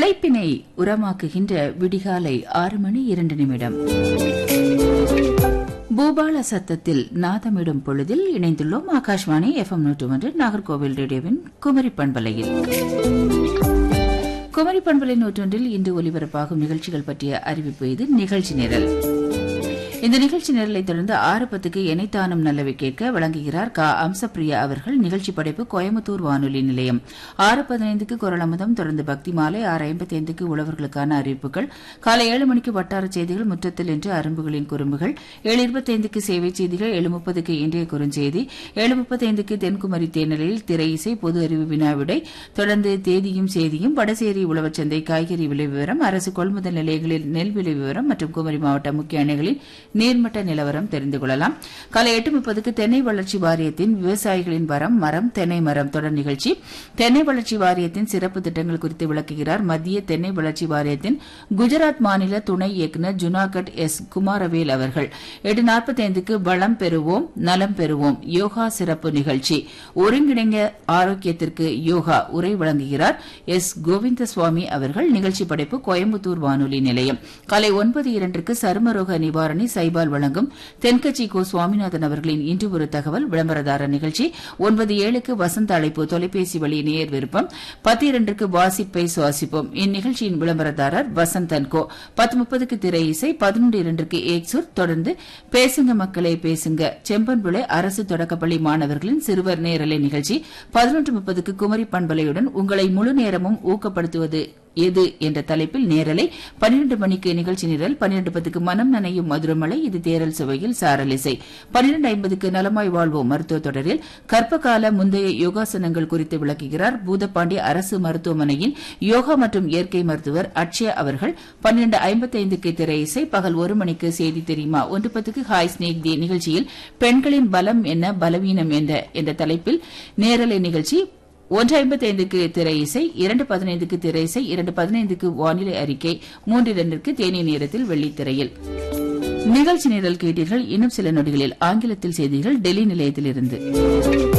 உழைப்பினை உரமாக்குகின்ற விடிகாலை ஆறு மணி இரண்டு நிமிடம் பூபால சத்தத்தில் நாதமிடும் பொழுதில் இணைந்துள்ளோம் ஆகாஷ்வாணி எஃப்எம் நூற்று ஒன்று நாகர்கோவில் ரேடியோவின் குமரி பண்பலையில் குமரி பண்பலை நூற்றொன்றில் இன்று ஒலிபரப்பாகும் நிகழ்ச்சிகள் பற்றிய அறிவிப்பு இது நிகழ்ச்சி நிரல் இந்த நிகழ்ச்சி நிரலை தொடர்ந்து ஆறு பத்துக்கு எனைத்தானும் நல்லவை கேட்க வழங்குகிறார் கா அம்சப்பிரியா அவர்கள் நிகழ்ச்சி படைப்பு கோயம்புத்தூர் வானொலி நிலையம் ஆறு பதினைந்துக்கு குரல் அமுதம் தொடர்ந்து பக்தி மாலை ஆறு ஐம்பத்தி ஐந்துக்கு உழவர்களுக்கான அறிவிப்புகள் காலை ஏழு மணிக்கு வட்டார செய்திகள் முற்றத்தில் என்று அரும்புகளின் குறும்புகள் ஏழு இருபத்தைந்துக்கு சேவை செய்திகள் ஏழு முப்பதுக்கு இன்றைய குறுஞ்செய்தி ஏழு முப்பத்தைந்துக்கு தென்குமரி தேனிலையில் திரை இசை பொது அறிவு வினாவிடை தொடர்ந்து தேதியும் செய்தியும் வடசேரி உழவச்சந்தை காய்கறி விலை விவரம் அரசு கொள்முதல் நிலையங்களில் நெல் விலை விவரம் மற்றும் குமரி மாவட்ட முக்கிய அணைகளின் நீர்மட்ட நிலவரம் தெரிந்து கொள்ளலாம் காலை எட்டு முப்பதுக்கு தென்னை வளர்ச்சி வாரியத்தின் விவசாயிகளின் வரம் மரம் தென்னை மரம் தொடர் நிகழ்ச்சி தென்னை வளர்ச்சி வாரியத்தின் சிறப்பு திட்டங்கள் குறித்து விளக்குகிறார் மத்திய தென்னை வளர்ச்சி வாரியத்தின் குஜராத் மாநில துணை இயக்குநர் ஜுனாகட் எஸ் குமாரவேல் அவர்கள் எட்டு நாற்பத்தைந்துக்கு வளம் பெறுவோம் நலம் பெறுவோம் யோகா சிறப்பு நிகழ்ச்சி ஒருங்கிணைந்த ஆரோக்கியத்திற்கு யோகா உரை வழங்குகிறார் எஸ் கோவிந்த சுவாமி அவர்கள் நிகழ்ச்சி படைப்பு கோயம்புத்தூர் வானொலி நிலையம் காலை ஒன்பது இரண்டுக்கு சருமரோக நிவாரணி சைபால் வழங்கும் தென்கட்சி கோ சுவாமிநாதன் அவர்களின் இன்று ஒரு தகவல் விளம்பரதாரர் நிகழ்ச்சி ஒன்பது ஏழுக்கு வசந்த அழைப்பு தொலைபேசி வழி நேர் விருப்பம் பத்து இரண்டுக்கு வாசிப்பை சுவாசிப்போம் இந்நிகழ்ச்சியின் விளம்பரதாரர் வசந்தன் கோ பத்து முப்பதுக்கு திரை இசை பதினொன்று இரண்டுக்கு ஏக்சூர் தொடர்ந்து பேசுங்க மக்களே பேசுங்க செம்பன்புளை அரசு தொடக்கப்பள்ளி மாணவர்களின் சிறுவர் நேரலை நிகழ்ச்சி பதினொன்று முப்பதுக்கு குமரி பண்பலையுடன் உங்களை முழு நேரமும் ஊக்கப்படுத்துவது எது என்ற தலைப்பில் நேரலை பன்னிரண்டு மணிக்கு நிகழ்ச்சி நிரல் பன்னிரண்டு பத்துக்கு மனம் நனையும் மதுரமலை இது தேரல் சுவையில் சாரல் இசை பன்னிரண்டு ஐம்பதுக்கு நலமாய் வாழ்வோம் மருத்துவ தொடரில் கர்ப்பகால முந்தைய யோகாசனங்கள் குறித்து விளக்குகிறார் பூதப்பாண்டி அரசு மருத்துவமனையின் யோகா மற்றும் இயற்கை மருத்துவர் அக்ஷயா அவர்கள் பன்னிரண்டு ஐம்பத்தைந்துக்கு திரை இசை பகல் ஒரு மணிக்கு செய்தி தெரியுமா ஒன்று பத்துக்கு ஹாய் ஸ்னேக் தி நிகழ்ச்சியில் பெண்களின் பலம் என்ன பலவீனம் என்ன என்ற தலைப்பில் நேரலை நிகழ்ச்சி ஒன்று ஐம்பத்தி ஐந்துக்கு திரை இசை இரண்டு பதினைந்துக்கு திரை இசை இரண்டு பதினைந்துக்கு வானிலை அறிக்கை மூன்று இரண்டிற்கு தேனி நேரத்தில் வெள்ளித்திரையில் நிகழ்ச்சி நிரல் கேட்டீர்கள் இன்னும் சில நொடிகளில் ஆங்கிலத்தில் செய்திகள் டெல்லி நிலையத்திலிருந்து